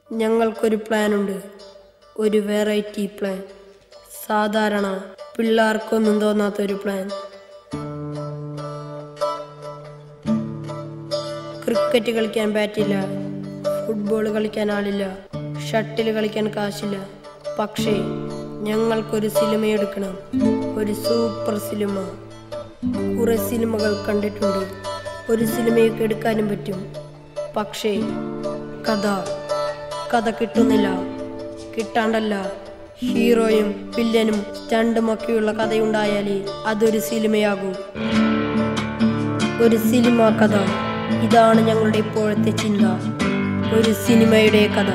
ഞങ്ങൾക്കൊരു പ്ലാനുണ്ട് ഒരു variety plan സാധാരണ പിള്ളേർക്കൊന്നും തോന്നാത്തൊരു പ്ലാൻ ക്രിക്കറ്റ് കളിക്കാൻ ബാറ്റില്ല ഫുട്ബോൾ കളിക്കാൻ ആളില്ല ഷട്ടിൽ കളിക്കാൻ കാശില്ല പക്ഷേ ഞങ്ങൾക്കൊരു സിനിമ എടുക്കണം ഒരു സൂപ്പർ സിനിമ കുറെ സിനിമകൾ കണ്ടിട്ടുണ്ട് ഒരു സിനിമയൊക്കെ എടുക്കാനും പറ്റും പക്ഷേ കഥ കഥ കിട്ടുന്നില്ല കിട്ടാണ്ടല്ല ഹീറോയും വില്ലനും സ്റ്റണ്ടും ഒക്കെയുള്ള കഥയുണ്ടായാലേ അതൊരു സിനിമയാകൂ ഒരു സിനിമ കഥ ഇതാണ് ഞങ്ങളുടെ ഇപ്പോഴത്തെ ചിന്ത ഒരു സിനിമയുടെ കഥ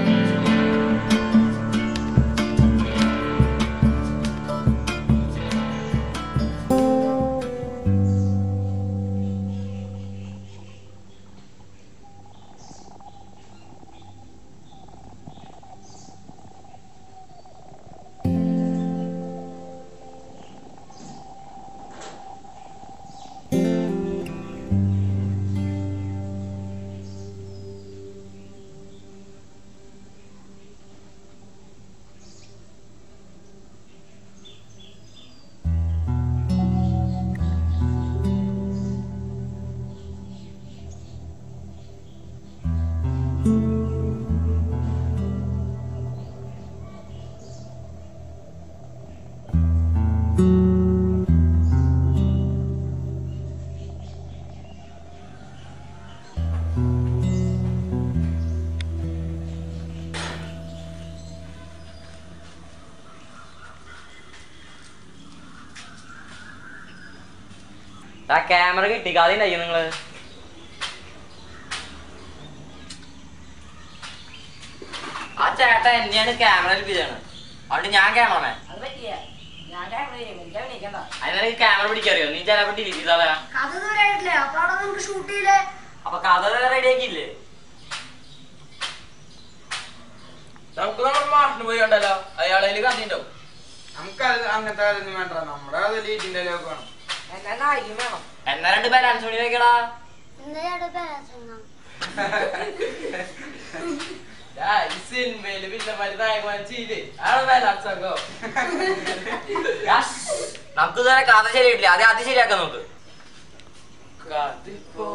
ആ ക്യാമറ കിട്ടിക്കാതെണ്ടായി നിങ്ങള് ആ ചേട്ടൻ എന്നെയാണ് ക്യാമറ ഏൽപ്പിച്ചതാണ് അതുകൊണ്ട് ഞാൻ ക്യാമറമാൻ അത് പറ്റിയ ഞാൻ ക്യാമറ ചെയ്യും എനിക്ക് അഭിനയിക്കണ്ട അതിനാണ് ക്യാമറ പിടിക്കറിയോ നീ ചിലപ്പോ ഡിലീറ്റ് ചെയ്താ കഥ ദൂരെ ആയിട്ടില്ലേ അപ്പൊ അവിടെ നമുക്ക് ഷൂട്ട് ചെയ്യില്ലേ അപ്പൊ കഥ റെഡി ആക്കിയില്ലേ നമുക്ക് നമ്മുടെ മാഷിന് പോയി കണ്ടല്ലോ അയാളതിൽ കണ്ടിണ്ടാവും നമുക്ക് അത് അങ്ങനത്തെ കാര്യമൊന്നും വേണ്ട നമ്മുടെ അത് ലീറ്റിന്റെ ലോക്ക് വേണം എന്നാ നായികം വേണം എന്നാ രണ്ട് ബാലൻസ് മണി വെക്കടാ ഈ സിനിമയില് വില്ലന്മാര് നായകന്മാര് ചെയ്യില്ലേ ആണ് മേലാസംഗോ നമുക്ക് ഇതുവരെ കഥ ശരിയായിട്ടില്ല അത് ആദ്യം ശരിയാക്കാൻ നോക്ക് അതിപ്പോ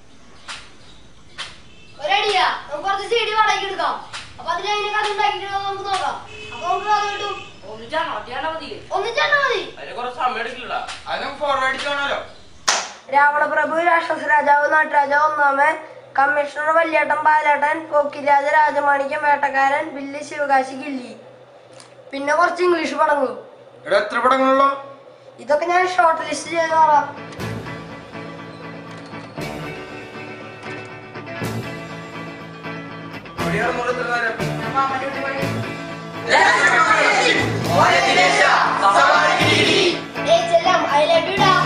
ഒരടിയാ നമുക്ക് കുറച്ച് ചെടി വാടകയ്ക്ക് എടുക്കാം അപ്പൊ അതിന് അതിനെ കഥ ഉണ്ടാക്കിയിട്ട് നമുക്ക് നോക്കാം അപ്പൊ നമുക്ക് കഥ കിട്ടും ഒന്നിച്ചാണോ മതി ഒന്നിച്ചാണോ മതി അതിന് കുറച്ച് സമയം എടുക്കില്ലടാ അതിനും ഫോർവേഡ് ചെയ്യണമല്ലോ രാവണപ്രഭു രാക്ഷസ രാജാവ് നാട്ടുരാജാവ് ഒന്നാമൻ കമ്മീഷണർ വല്യേട്ടൻ പാലേട്ടൻ പോക്കിരാജ രാജമാണിക്യം വേട്ടക്കാരൻ വില്ല് ശിവകാശി ഗില്ലി പിന്നെ കുറച്ച് ഇംഗ്ലീഷ് പടങ്ങളും ഇവിടെ എത്ര പടങ്ങളുള്ളൂ ഇതൊക്കെ ഞാൻ ഷോർട്ട് ലിസ്റ്റ് ചെയ്ത് മാറാം ഏയ് ചെല്ലാം ഐ ലവ് യു ഡാ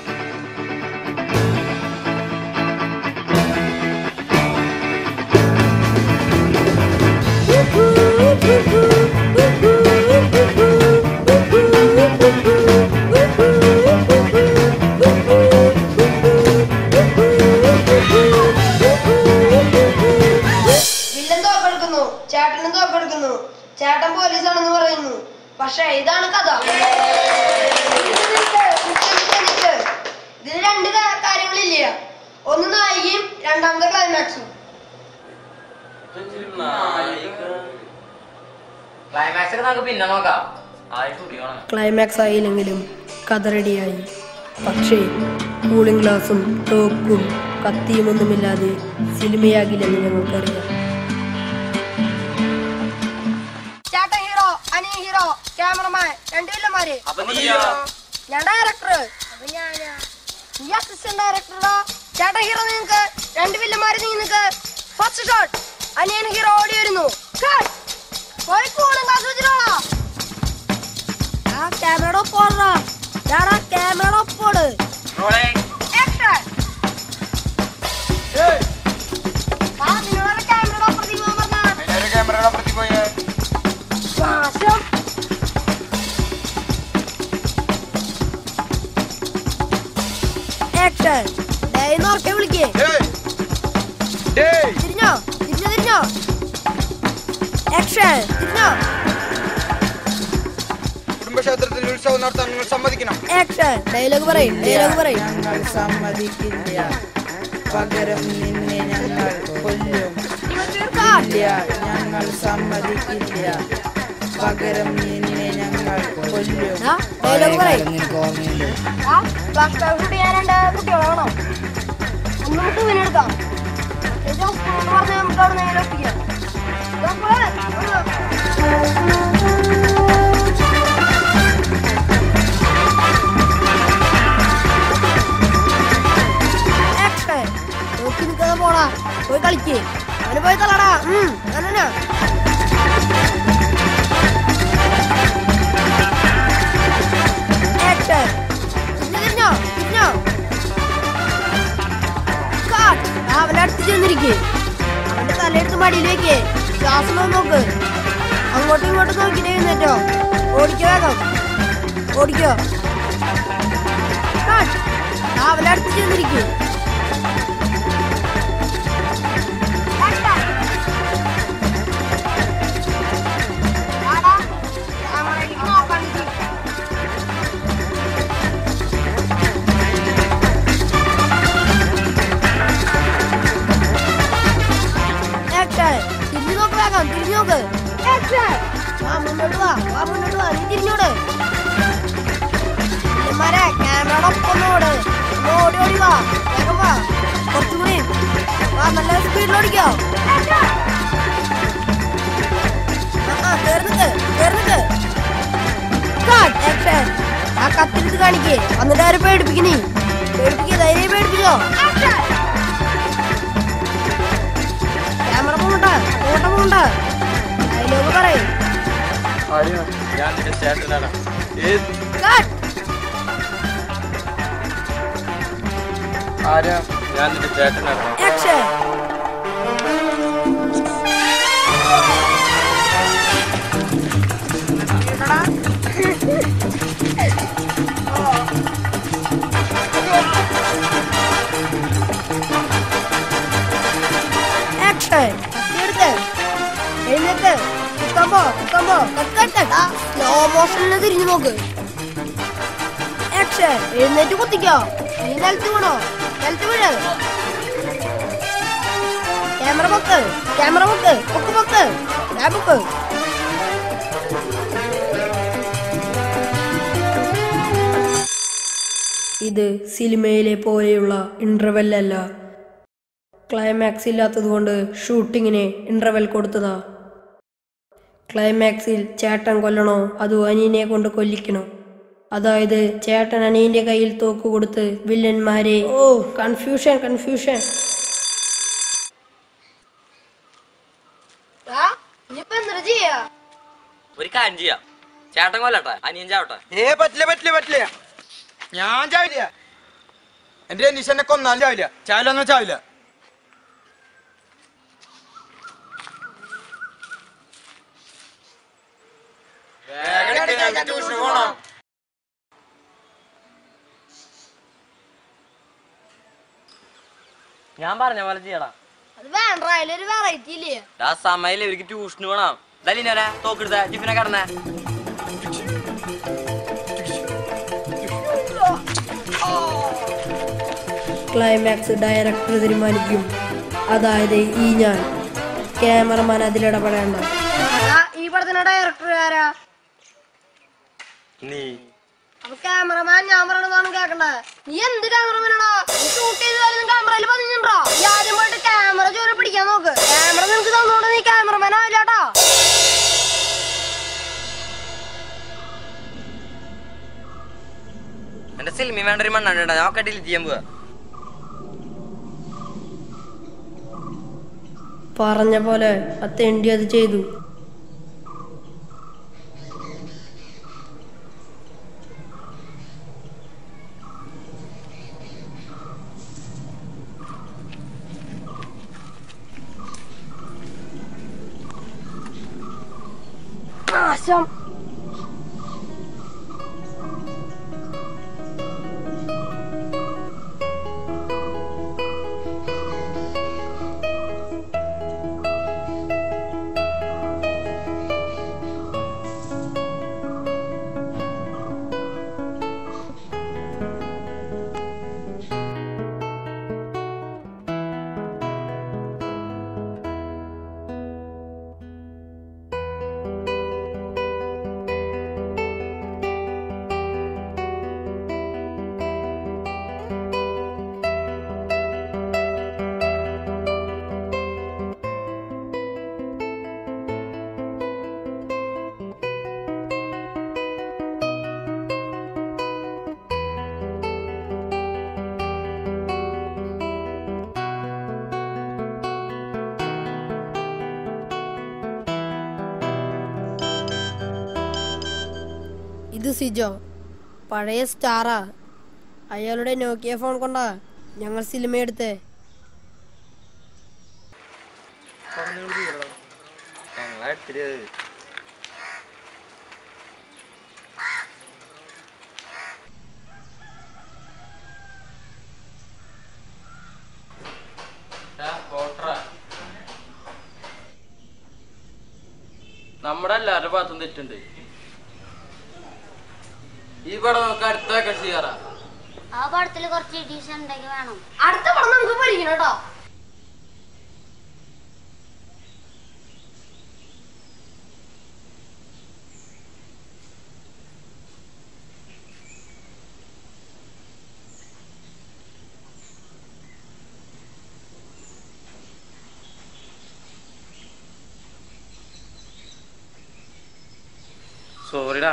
വില്ലൻ തോക്കെടുക്കുന്നു ചേട്ടനും തോക്കെടുക്കുന്നു ചേട്ടൻ പോലീസാണെന്ന് പറയുന്നു പക്ഷെ ഇതാണ് കഥ നിക്ക് നിക്ക്, നിക്ക് നിക്ക് നിക്ക്. ഇതിൽ രണ്ട് കാ- കാര്യങ്ങളില്ല ഒന്ന് നായികയും രണ്ടാമത്തെ ക്ലൈമാക്സും ക്ലൈമാക്സ് ഒക്കെ നമുക്ക് പിന്നെ നോക്കാം ആദ്യം ഷൂട്ടിംഗ് കാണാം ക്ലൈമാക്സ് ആയില്ലെങ്കിലും കഥ റെഡിയായി പക്ഷേ കൂളിംഗ് ഗ്ലാസും തോക്കും കത്തിയും ഒന്നുമില്ലാതെ സിനിമയാകില്ലെന്ന് ഞങ്ങൾക്കറിയാം ചേട്ടൻ ഹീറോ അനി ഹീറോ ക്യാമറമാൻ രണ്ട് വില്ലന്മാര് അപ്പൊ നീയോ ഞാൻ ഡയറക്ടർ ഈ അസിസ്റ്റന്റ് ഡയറക്ടറാ ചേട്ടൻ ഹീറോ നിങ്ങക്ക് രണ്ട് വില്ലന്മാര് നീ നിങ്ങക്ക് ഫസ്റ്റ് ഷോട്ട് അനിയൻ ഹീറോ ഓടി വരുന്നു Cut. പോയി കൂളിംഗ് ഗ്ലാസ് വെച്ചിട്ടാ ആ ക്യാമറയുടെ ഒപ്പോടാ ഞാനാ ക്യാമറയുടെ ഒപ്പോട് Action. ആ, നിന്നോട് ക്യാമറയുടെ ഒപ്പത്തേക്ക് പോകാൻ പറഞ്ഞാ. അതിനൊരു ക്യാമറയുടെ അപ്പുറത്തേക്ക് പോയേ നാശം. Action. ഡേയ് എന്ന് ഉറക്കെ വിളിക്കേ ഡേയ് ഡേയ് തിരിഞ്ഞോ തിരിഞ്ഞോ തിരിഞ്ഞോ ആക്ഷൻ തിരിഞ്ഞോ കുടുംബക്ഷേത്രത്തിൽ ഉത്സവം നടത്താൻ നിങ്ങൾ സമ്മതിക്കണം ആക്ഷൻ ഡയലോഗ് പറയും ഡയലോഗ് പറയും ഞങ്ങൾ സമ്മതിക്കില്ല പകരം നിന്നെ ഞങ്ങൾ കൊല്ലും ഇല്ല ഞങ്ങൾ സമ്മതിക്കില്ല പകരം നിന്നെ ഞങ്ങൾ കൊല്ലും ഡയലോഗ് പറയും നിനക്ക് ഓർമ്മയുണ്ട് ഫ്ലാഷ് ബാക്ക് ഷൂട്ട് ചെയ്യാനുണ്ട് കുട്ടികളെ വേണം ഒന്ന് നമുക്ക് ഇവനെടുക്കാം ഏറ്റവും സ്കൂളിൽ പറഞ്ഞ നമുക്ക് അവിടെ നേരെ ഒപ്പിക്കാം ഇതാ പോലെ. Action. നോക്കി നിൽക്കാതെ പോടാ പോയി കളിക്ക് അവന് പോയി തള്ളടാ ഉം അങ്ങനെ ആക്ഷൻ തിരിഞ്ഞോ തിരിഞ്ഞോ കാട്ട് അവനെ അടുത്ത് ചെന്നിരിക്കെ അവന്റെ തലയെടുത്ത് മടിയിൽ വെക്കേ ശ്വാസം ഒന്ന് നോക്ക് അങ്ങോട്ടും ഇങ്ങോട്ടും നോക്കിട്ട് എഴുന്നേറ്റോ ഓടിക്കോ വേഗം ഓടിക്കോ കാട്ട് അവനെ അടുത്ത് ചെന്നിരിക്കെ നോക്കാൻ ആക്ഷൻ തിരിഞ്ഞു നോക്ക് വേഗം തിരിഞ്ഞു നോക്ക് ആക്ഷൻ വാ മുന്നോട്ട് വാ വാ മുന്നോട്ട് വാ നീ തിരിഞ്ഞോട് ഇവന്മാരെ ക്യാമറയുടെ ഒപ്പം ഒന്ന് ഓട് ഒന്ന് ഓടി ഓടി വാ വേഗം വാ കുറച്ചും കൂടി വാ നല്ല സ്പീഡിൽ ഓടിക്കോ ആ കേറുന്നിട്ട് കേറുന്നിട്ട് ആക്ഷൻ ആ കത്തിരിച്ച് കാണിക്കേ എന്നിട്ട് ആരും പേടിപ്പിക്കണേ പേടിപ്പിക്കേ ധൈര്യം പേടിപ്പിച്ചോ ക്യാമറ പോകണ്ട ഫോട്ടോ പോകണ്ട ഡയലോഗ് പറയും ഞാൻ നിന്റെ ചേട്ടനാണ് ഏത് കട്ട് ആരാ ഞാൻ നിന്റെ ചേട്ടനാണ് ആക്ഷൻ ആക്ഷൻ എടുത്ത് എഴുന്നേറ്റ് കുത്തമ്പോ കുത്തമ്പോ കട്ടെട്ടാ സ്ലോ മോഷനിൽ തിരിഞ്ഞു നോക്ക് ആക്ഷൻ എഴുന്നേറ്റ് കുത്തിക്കോ നീ നിലത്ത് വീണോ നിലത്ത് വീഴ് ക്യാമറ പൊക്ക് ക്യാമറ പൊക്ക് പൊക്ക് പൊക്ക് ഞാൻ പൊക്ക് ഇത് സിനിമയിലെ പോലെയുള്ള ഇന്റർവെൽ അല്ല ക്ലൈമാക്സ് ഇല്ലാത്തതുകൊണ്ട് ഷൂട്ടിങ്ങിന് ഇന്റർവെൽ കൊടുത്തതാ ക്ലൈമാക്സിൽ ചേട്ടൻ കൊല്ലണോ അതോ അനിയനെ കൊണ്ട് കൊല്ലിക്കണോ അതായത് ചേട്ടൻ അനിയന്റെ കയ്യിൽ തോക്ക് കൊടുത്ത് വില്ലന്മാരെ ഓ കൺഫ്യൂഷൻ കൺഫ്യൂഷൻ ഒരു കാര്യം ചെയ്യാം ചേട്ടൻ കൊല്ലട്ടെ അനിയൻ ചാവട്ടെ ഏ പറ്റില്ല പറ്റില്ല പറ്റില്ല ഞാൻ ചാവില്ല എന്റെ നിശനെ കൊന്നാലും ചാവില്ല ചാവില്ലെന്ന് ചാവില്ല ട്യൂഷന് പോണം ഞാൻ പറഞ്ഞ പോലെ ചെയ്യടാ അത് വേണ്ട അതിലൊരു വെറൈറ്റി ഇല്ലേ ആ സമയം ഇവർക്ക് ട്യൂഷന് പോണം ദലിനെ തോക്കെടുത്ത ജിഫിനെ കടന്നേ ക്ലൈമാക്സ് ഡയറക്ടർ തീരുമാനിക്കും അതായത് ഈ ഞാൻ ക്യാമറമാൻ അതിലിടപെടേണ്ട ഈ പടത്തിന്റെ ഡയറക്ടർ ആരാ നീ അപ്പൊ ക്യാമറമാൻ ഞാൻ പറയണതാണ് കേക്കണ്ടേ നീ എന്ത് ക്യാമറമാനാടാ നീ ഷൂട്ട് ചെയ്താലും ക്യാമറയിൽ പതിഞ്ഞിട്ടുണ്ടോ ഈ ആദ്യം പോയിട്ട് ക്യാമറ ചോര പിടിക്കാൻ നോക്ക് ക്യാമറ നിനക്ക് തന്നോണ്ട് നീ ക്യാമറമാൻ ആവില്ലാട്ടാ എന്റെ സിനിമ വേണ്ട ഒരു മണ്ണാണ് ഞാൻ ഒക്കെ ഡിലീറ്റ് ചെയ്യാൻ പോവാ പറഞ്ഞ പോലെ ആ തെണ്ടി അത് ചെയ്തു നാശം ഇത് സിജോ പഴയ സ്റ്റാറാ അയാളുടെ നോക്കിയ ഫോൺ കൊണ്ടാ ഞങ്ങൾ സിനിമ എടുത്തേ നമ്മുടെ എല്ലാവരുടെ ഭാഗത്തും തെറ്റുണ്ട് ഈ പടം നമുക്ക് അടുത്ത വെക്കാൻ ചെയ്യാറാ ആ പടത്തിൽ കുറച്ച് എഡീഷൻ ഉണ്ടെങ്കിൽ വേണം അടുത്ത പടം നമുക്ക് പഠിക്കണം കേട്ടോ സോറിടാ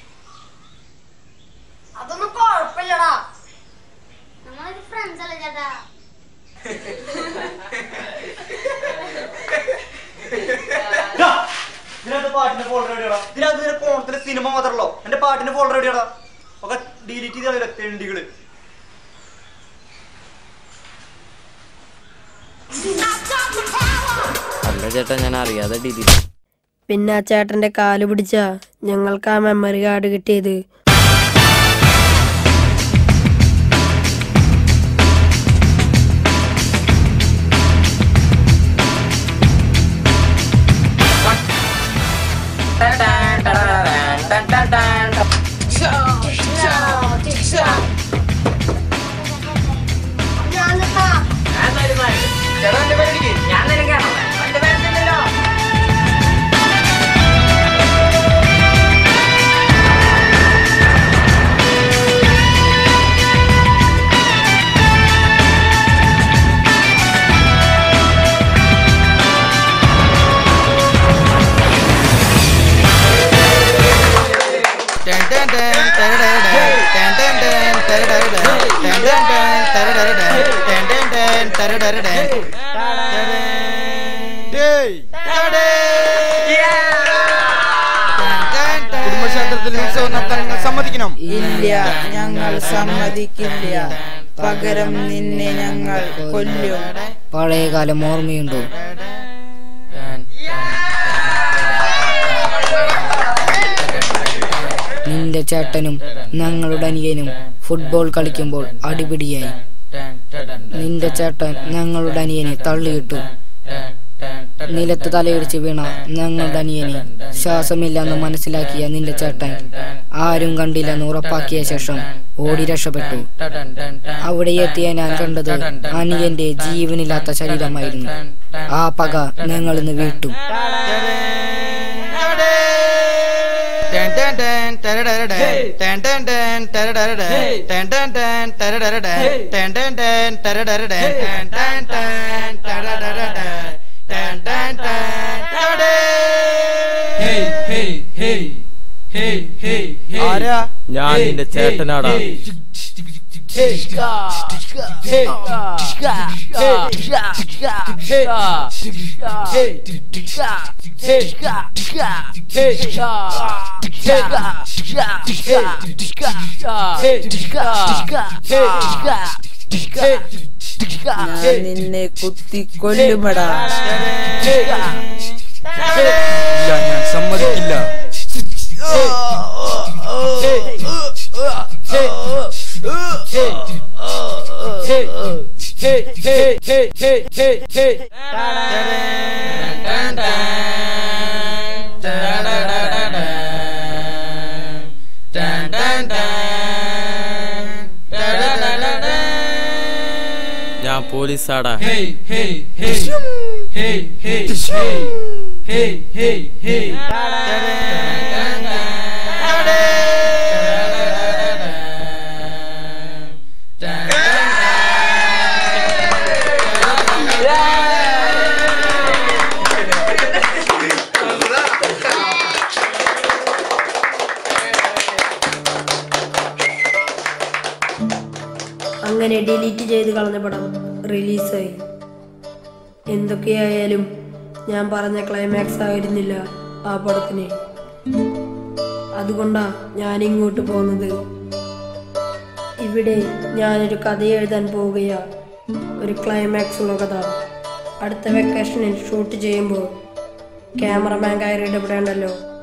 അതൊന്നും കുഴപ്പമില്ലടാ നമ്മളൊരു ഫ്രണ്ട്സ് അല്ലേ ചേട്ടാ ഇതിനകത്ത് പാട്ടിന്റെ ഫോൾഡർ എവിടെയാടാ ഇതിനകത്ത് ഇതിന്റെ ഫോണത്തിലെ സിനിമ മാത്രമല്ലോ എന്റെ പാട്ടിന്റെ ഫോൾഡർ എവിടെയാടാ ഒക്കെ ഡിലീറ്റ് ചെയ്ത തെണ്ടികള് അല്ല ചേട്ടാ ഞാൻ അറിയാതെ ഡിലീറ്റ് പിന്നെ ആ ചേട്ടന്റെ കാല് പിടിച്ച ഞങ്ങൾക്ക് ആ മെമ്മറി കാർഡ് കിട്ടിയത് കുടുംബക്ഷേത്രത്തിൽ ഉത്സവം നടത്താൻ നിങ്ങൾ സമ്മതിക്കണം ഇല്ല ഞങ്ങൾ സമ്മതിക്കില്ല പകരം നിന്നെ ഞങ്ങൾ കൊല്ലും പഴയകാലം ഓർമ്മയുണ്ടോ നിന്റെ ചേട്ടനും ഞങ്ങളുടെ അനിയനും ഫുട്ബോൾ കളിക്കുമ്പോൾ അടിപിടിയായി നിന്റെ ചേട്ടൻ ഞങ്ങളുടെ അനിയനെ തള്ളിയിട്ടു നിലത്ത് തലയിടിച്ച് വീണ ഞങ്ങളുടെ അനിയനെ ശ്വാസമില്ലെന്ന് മനസ്സിലാക്കിയ നിന്റെ ചേട്ടൻ ആരും കണ്ടില്ലെന്ന് ഉറപ്പാക്കിയ ശേഷം ഓടി രക്ഷപ്പെട്ടു അവിടെ എത്തിയ ഞാൻ കണ്ടത് അനിയന്റെ ജീവനില്ലാത്ത ശരീരമായിരുന്നു ആ പക ഞങ്ങൾ ഇന്ന് വീട്ടു ആരാ ഞാൻ നിന്റെ ചേട്ടനാടാ ഞാൻ നിന്നെ കുത്തി കൊല്ലുമടാ ഇല്ല ഞാൻ സമ്മതിക്കില്ല ഞാൻ പോലീസാടാ അങ്ങനെ ഡിലീറ്റ് ചെയ്ത് കളഞ്ഞ പടം റിലീസായി എന്തൊക്കെയായാലും ഞാൻ പറഞ്ഞ ക്ലൈമാക്സ് ആയിരുന്നില്ല ആ പടത്തിന് അതുകൊണ്ടാ ഞാൻ ഇങ്ങോട്ട് പോകുന്നത് ഇവിടെ ഞാനൊരു കഥ എഴുതാൻ പോവുകയാ ഒരു ക്ലൈമാക്സ് ഉള്ള കഥ അടുത്ത വെക്കേഷനിൽ ഷൂട്ട് ചെയ്യുമ്പോൾ ക്യാമറമാൻ കയറി ഇടപെടേണ്ടല്ലോ